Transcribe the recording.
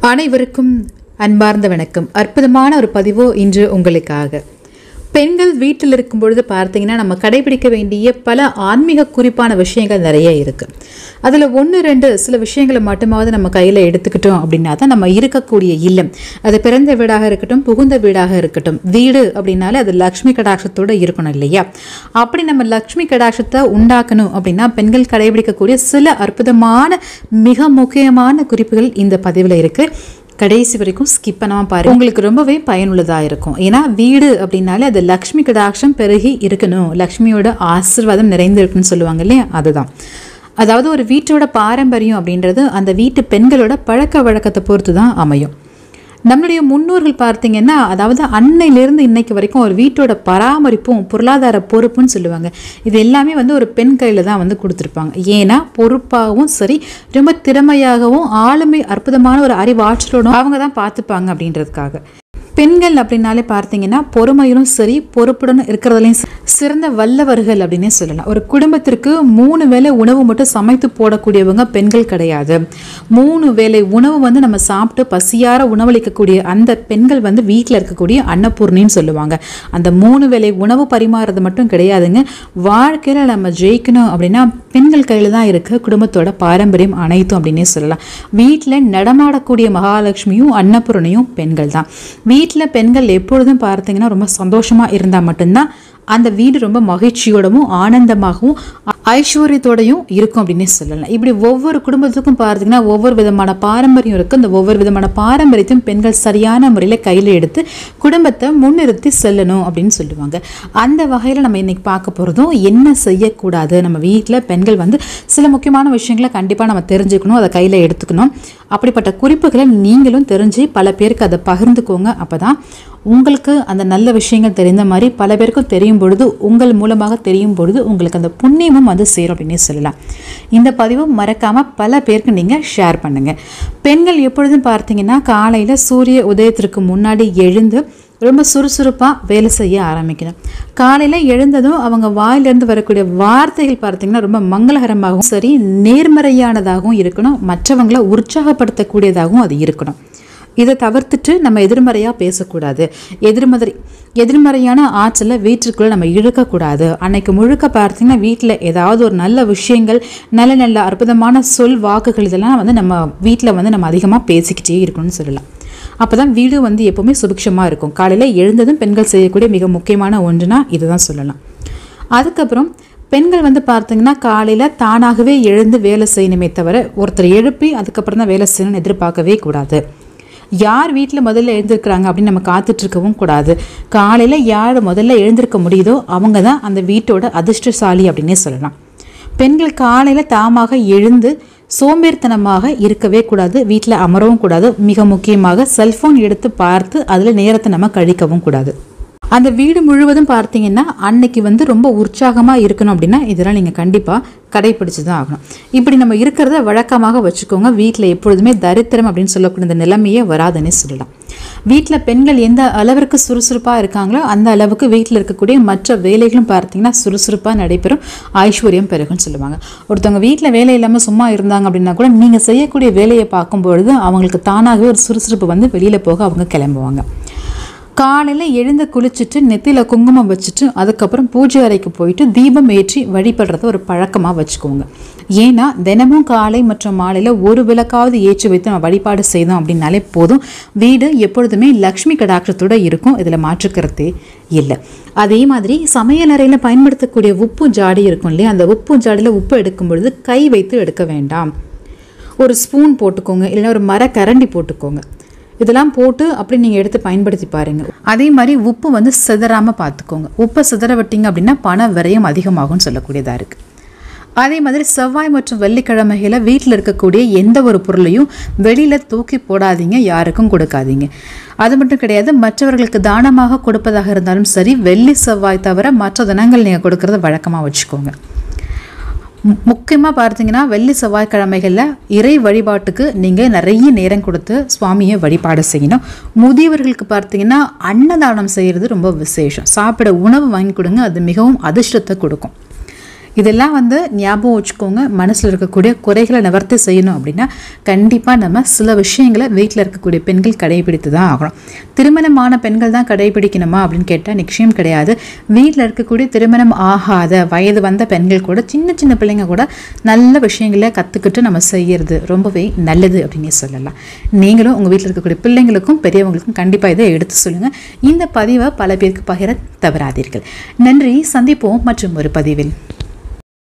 அனைவருக்கும் அன்பார்ந்த வணக்கம் அற்புதமான ஒரு பதிவு இன்று உங்களுக்காக பெண்கள் வீட்டில் இருக்கும் பொழுது பார்த்தீங்கன்னா நம்ம கடைபிடிக்க வேண்டிய பல ஆன்மீக குறிப்பான விஷயங்கள் நிறைய இருக்குது அதில் ஒன்று ரெண்டு சில விஷயங்களை மட்டுமாவது நம்ம கையில் எடுத்துக்கிட்டோம் அப்படின்னா தான் நம்ம இருக்கக்கூடிய இல்லம் அது பிறந்த வீடாக இருக்கட்டும் புகுந்த வீடாக இருக்கட்டும் வீடு அப்படின்னாலே அது லக்ஷ்மி கடாட்சத்தோடு இருக்கணும் இல்லையா அப்படி நம்ம லக்ஷ்மி கடாட்சத்தை உண்டாக்கணும் அப்படின்னா பெண்கள் கடைபிடிக்கக்கூடிய சில அற்புதமான மிக முக்கியமான குறிப்புகள் இந்த பதிவில் இருக்குது கடைசி வரைக்கும் ஸ்கிப் பண்ணாமல் பாருங்க உங்களுக்கு ரொம்பவே பயனுள்ளதாக இருக்கும் ஏன்னா வீடு அப்படின்னாலே அது லக்ஷ்மி கடாட்சம் பெருகி இருக்கணும் லக்ஷ்மியோட ஆசீர்வாதம் நிறைந்து இருக்குன்னு சொல்லுவாங்க இல்லையா அதுதான் அதாவது ஒரு வீட்டோட பாரம்பரியம் அப்படின்றது அந்த வீட்டு பெண்களோட பழக்க வழக்கத்தை பொறுத்து தான் அமையும் நம்மளுடைய முன்னோர்கள் பார்த்தீங்கன்னா அதாவது அன்னையிலிருந்து இன்னைக்கு வரைக்கும் ஒரு வீட்டோட பராமரிப்பும் பொருளாதார பொறுப்புன்னு சொல்லுவாங்க இது எல்லாமே வந்து ஒரு பெண் கையில் தான் வந்து கொடுத்துருப்பாங்க ஏன்னா பொறுப்பாகவும் சரி ரொம்ப திறமையாகவும் ஆளுமை அற்புதமான ஒரு அறிவாற்றலோடும் அவங்க தான் பார்த்துப்பாங்க அப்படின்றதுக்காக பெண்கள் அப்படின்னாலே பார்த்தீங்கன்னா பொறுமையிலும் சரி பொறுப்புடன் இருக்கிறதுலையும் சரி, சிறந்த வல்லவர்கள் அப்படின்னே சொல்லலாம் ஒரு குடும்பத்திற்கு மூணு வேளை உணவு மட்டும் சமைத்து போடக்கூடியவங்க பெண்கள் கிடையாது மூணு வேளை உணவு வந்து நம்ம சாப்பிட்டு பசியார உணவளிக்கக்கூடிய அந்த பெண்கள் வந்து வீட்டில் இருக்கக்கூடிய அன்னபூர்ணின்னு சொல்லுவாங்க அந்த மூணு வேளை உணவு பரிமாறுறது மட்டும் கிடையாதுங்க வாழ்க்கையில் நம்ம ஜெயிக்கணும் அப்படின்னா பெண்கள் கையில் தான் இருக்கு குடும்பத்தோட பாரம்பரியம் அனைத்தும் அப்படின்னே சொல்லலாம் வீட்டில் நடமாடக்கூடிய மகாலட்சுமியும் அன்னபூரணியும் பெண்கள் தான் வீட்டில் பெண்கள் எப்பொழுதும் பார்த்தீங்கன்னா ரொம்ப சந்தோஷமாக இருந்தால் மட்டும்தான் அந்த வீடு ரொம்ப மகிழ்ச்சியோடவும் ஆனந்தமாகவும் ஐஸ்வர்யத்தோடையும் இருக்கும் அப்படின்னே சொல்லலாம் இப்படி ஒவ்வொரு குடும்பத்துக்கும் பார்த்தீங்கன்னா ஒவ்வொரு விதமான பாரம்பரியம் இருக்குது அந்த ஒவ்வொரு விதமான பாரம்பரியத்தையும் பெண்கள் சரியான முறையில் கையில் எடுத்து குடும்பத்தை முன்னிறுத்தி செல்லணும் அப்படின்னு சொல்லுவாங்க அந்த வகையில் நம்ம இன்னைக்கு பார்க்க போகிறதும் என்ன செய்யக்கூடாது நம்ம வீட்டில் பெண்கள் வந்து சில முக்கியமான விஷயங்களை கண்டிப்பாக நம்ம தெரிஞ்சுக்கணும் அதை கையில் எடுத்துக்கணும் அப்படிப்பட்ட குறிப்புகளை நீங்களும் தெரிஞ்சு பல பேருக்கு அதை பகிர்ந்துக்கோங்க அப்போ தான் உங்களுக்கு அந்த நல்ல விஷயங்கள் தெரிந்த மாதிரி பல பேருக்கும் தெரியும் பொழுது உங்கள் மூலமாக தெரியும் பொழுது உங்களுக்கு அந்த புண்ணியமும் வந்து சேரும் அப்படின்னே சொல்லலாம் இந்த பதிவு மறக்காமல் பல பேருக்கு நீங்கள் ஷேர் பண்ணுங்கள் பெண்கள் எப்பொழுதும் பார்த்தீங்கன்னா காலையில் சூரிய உதயத்திற்கு முன்னாடி எழுந்து ரொம்ப சுறுசுறுப்பாக வேலை செய்ய ஆரம்பிக்கணும் காலையில் எழுந்ததும் அவங்க வாயிலிருந்து வரக்கூடிய வார்த்தைகள் பார்த்தீங்கன்னா ரொம்ப மங்களகரமாகவும் சரி நேர்மறையானதாகவும் இருக்கணும் மற்றவங்களை உற்சாகப்படுத்தக்கூடியதாகவும் அது இருக்கணும் இதை தவிர்த்துட்டு நம்ம எதிர்மறையாக பேசக்கூடாது எதிர்மறை எதிர்மறையான ஆற்றலை வீட்டிற்குள்ளே நம்ம இழுக்கக்கூடாது அன்னைக்கு முழுக்க பார்த்தீங்கன்னா வீட்டில் ஏதாவது ஒரு நல்ல விஷயங்கள் நல்ல நல்ல அற்புதமான சொல் வாக்குகள் இதெல்லாம் வந்து நம்ம வீட்டில் வந்து நம்ம அதிகமாக பேசிக்கிட்டே இருக்கணும்னு சொல்லலாம் அப்போ தான் வீடு வந்து எப்போவுமே சுபிக்ஷமாக இருக்கும் காலையில் எழுந்ததும் பெண்கள் செய்யக்கூடிய மிக முக்கியமான ஒன்றுனா இதுதான் சொல்லலாம் அதுக்கப்புறம் பெண்கள் வந்து பார்த்தீங்கன்னா காலையில் தானாகவே எழுந்து வேலை செய்யணுமே தவிர ஒருத்தர் எழுப்பி அதுக்கப்புறம் தான் வேலை செய்யணும்னு எதிர்பார்க்கவே கூடாது யார் வீட்டில் முதல்ல எழுந்திருக்கிறாங்க அப்படின்னு நம்ம காத்துட்டு இருக்கவும் கூடாது காலையில் யார் முதல்ல எழுந்திருக்க முடியுதோ அவங்க தான் அந்த வீட்டோட அதிர்ஷ்டசாலி அப்படின்னே சொல்லலாம் பெண்கள் காலையில் தாமாக எழுந்து சோம்பேறித்தனமாக இருக்கவே கூடாது வீட்டில் அமரவும் கூடாது மிக முக்கியமாக செல்ஃபோன் எடுத்து பார்த்து அதில் நேரத்தை நம்ம கழிக்கவும் கூடாது அந்த வீடு முழுவதும் பார்த்தீங்கன்னா அன்னைக்கு வந்து ரொம்ப உற்சாகமாக இருக்கணும் அப்படின்னா இதெல்லாம் நீங்கள் கண்டிப்பாக கடைப்பிடிச்சு தான் ஆகணும் இப்படி நம்ம இருக்கிறத வழக்கமாக வச்சுக்கோங்க வீட்டில் எப்பொழுதுமே தரித்திரம் அப்படின்னு சொல்லக்கூடிய இந்த நிலைமையே வராதுன்னு சொல்லலாம் வீட்டில் பெண்கள் எந்த அளவிற்கு சுறுசுறுப்பாக இருக்காங்களோ அந்த அளவுக்கு வீட்டில் இருக்கக்கூடிய மற்ற வேலைகளும் பார்த்தீங்கன்னா சுறுசுறுப்பாக நடைபெறும் ஐஸ்வர்யம் பெருகும்னு சொல்லுவாங்க ஒருத்தவங்க வீட்டில் வேலை இல்லாமல் சும்மா இருந்தாங்க அப்படின்னா கூட நீங்கள் செய்யக்கூடிய வேலையை பார்க்கும்பொழுது அவங்களுக்கு தானாகவே ஒரு சுறுசுறுப்பு வந்து வெளியில் போக அவங்க கிளம்புவாங்க காலையில் எழுந்து குளிச்சுட்டு நெத்தியில் குங்குமம் வச்சுட்டு அதுக்கப்புறம் பூஜை அறைக்கு போயிட்டு தீபம் ஏற்றி வழிபடுறத ஒரு பழக்கமாக வச்சுக்கோங்க ஏன்னா தினமும் காலை மற்றும் மாலையில் ஒரு விளக்காவது ஏற்றி வைத்து நம்ம வழிபாடு செய்தோம் அப்படின்னாலே போதும் வீடு எப்பொழுதுமே லக்ஷ்மி கடாட்சத்தோட இருக்கும் இதில் மாற்றுக்கிறதே இல்லை அதே மாதிரி சமையல் அறையில் பயன்படுத்தக்கூடிய உப்பு ஜாடி இருக்கும் இல்லையா அந்த உப்பு ஜாடியில் உப்பு எடுக்கும் பொழுது கை வைத்து எடுக்க வேண்டாம் ஒரு ஸ்பூன் போட்டுக்கோங்க இல்லைன்னா ஒரு மரக்கரண்டி போட்டுக்கோங்க இதெல்லாம் போட்டு அப்படி நீங்கள் எடுத்து பயன்படுத்தி பாருங்க அதே மாதிரி உப்பு வந்து சிதறாமல் பார்த்துக்கோங்க உப்பை சிதற விட்டீங்க அப்படின்னா பண விரயம் அதிகமாகும்னு சொல்லக்கூடியதாக இருக்குது அதே மாதிரி செவ்வாய் மற்றும் வெள்ளிக்கிழமைகளில் வீட்டில் இருக்கக்கூடிய எந்த ஒரு பொருளையும் வெளியில் தூக்கி போடாதீங்க யாருக்கும் கொடுக்காதீங்க அது மட்டும் கிடையாது மற்றவர்களுக்கு தானமாக கொடுப்பதாக இருந்தாலும் சரி வெள்ளி செவ்வாய் தவிர மற்ற தினங்கள் நீங்கள் கொடுக்கறத வழக்கமாக வச்சுக்கோங்க முக்கியமாக பார்த்தீங்கன்னா வெள்ளி செவ்வாய்க்கிழமைகளில் இறை வழிபாட்டுக்கு நீங்கள் நிறைய நேரம் கொடுத்து சுவாமியை வழிபாடு செய்யணும் முதியவர்களுக்கு பார்த்தீங்கன்னா அன்னதானம் செய்கிறது ரொம்ப விசேஷம் சாப்பிட உணவு வாங்கி கொடுங்க அது மிகவும் அதிர்ஷ்டத்தை கொடுக்கும் இதெல்லாம் வந்து ஞாபகம் வச்சுக்கோங்க மனசில் இருக்கக்கூடிய குறைகளை நிவர்த்தி செய்யணும் அப்படின்னா கண்டிப்பாக நம்ம சில விஷயங்களை வீட்டில் இருக்கக்கூடிய பெண்கள் கடைபிடித்து தான் ஆகணும் திருமணமான பெண்கள் தான் கடைபிடிக்கணுமா அப்படின்னு கேட்டால் நிச்சயம் கிடையாது வீட்டில் இருக்கக்கூடிய திருமணம் ஆகாத வயது வந்த பெண்கள் கூட சின்ன சின்ன பிள்ளைங்க கூட நல்ல விஷயங்களை கற்றுக்கிட்டு நம்ம செய்யறது ரொம்பவே நல்லது அப்படின்னு சொல்லலாம் நீங்களும் உங்கள் வீட்டில் இருக்கக்கூடிய பிள்ளைங்களுக்கும் பெரியவங்களுக்கும் கண்டிப்பாக இதை எடுத்து சொல்லுங்கள் இந்த பதிவை பல பேருக்கு பகிர தவறாதீர்கள் நன்றி சந்திப்போம் மற்றும் ஒரு பதிவில்